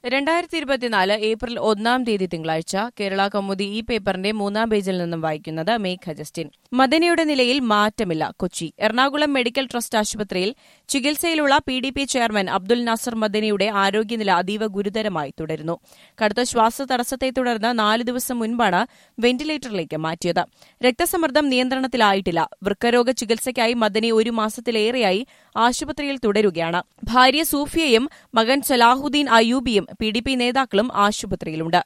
രണ്ടായിരത്തി ഇരുപത്തിനാല് ഏപ്രിൽ ഒന്നാം തീയതി തിങ്കളാഴ്ച കേരള കൗമുദി ഈ പേപ്പറിന്റെ മൂന്നാം പേജിൽ നിന്നും വായിക്കുന്നത് മേഘ ജസ്റ്റിൻ മദനയുടെ നിലയിൽ മാറ്റമില്ല കൊച്ചി എറണാകുളം മെഡിക്കൽ ട്രസ്റ്റ് ആശുപത്രിയിൽ ചികിത്സയിലുള്ള P D P chairman Abdul Nasser മദനയുടെ ആരോഗ്യനില അതീവ ഗുരുതരമായി തുടരുന്നു കടുത്ത ശ്വാസതടസ്സത്തെ തുടർന്ന് നാല് ദിവസം മുൻപാണ് വെന്റിലേറ്ററിലേക്ക് മാറ്റിയത് രക്തസമ്മർദ്ദം നിയന്ത്രണത്തിലായിട്ടില്ല വൃക്കരോഗ ചികിത്സയ്ക്കായി മദനി ഒരു മാസത്തിലേറെയായി ആശുപത്രിയിൽ തുടരുകയാണ് ഭാര്യ സൂഫിയയും മകൻ സലാഹുദ്ദീൻ അയൂബിയും പി ഡി പി നേതാക്കളും ആശുപത്രിയിലുണ്ട്